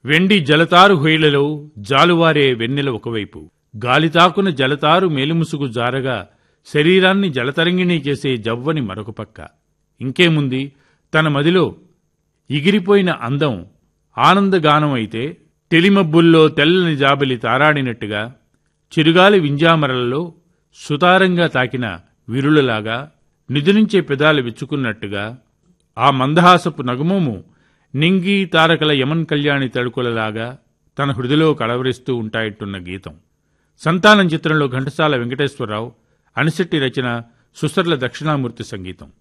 వెండి జలతారు హొయలలో జాలువారే వెన్నెల ఒకవైపు గాలితాకున జలతారు మేలుముసుగు జారగా శరీరాన్ని జలతరంగిణి చేసే జవ్వని మరొక పక్క ఇంకేముంది తన మదిలో ఎగిరిపోయిన అందం ఆనందగానం అయితే తెలిమబ్బుల్లో తెల్లని జాబిలి తారాడినట్టుగా చిరుగాలి వింజామరలలో సుతారంగా తాకిన విరులలాగా నిదురించే పెదాలు విచ్చుకున్నట్టుగా ఆ మందహాసపు నగుమోము నింగి తారకల యమన్ కళ్యాణి తడుకులలాగా తన హృదిలో కలవరిస్తూ ఉంటాయంటున్న గీతం సంతానం చిత్రంలో ఘంటసాల వెంకటేశ్వరరావు అనిశెట్టి రచన సుసర్ల దక్షిణామూర్తి సంగీతం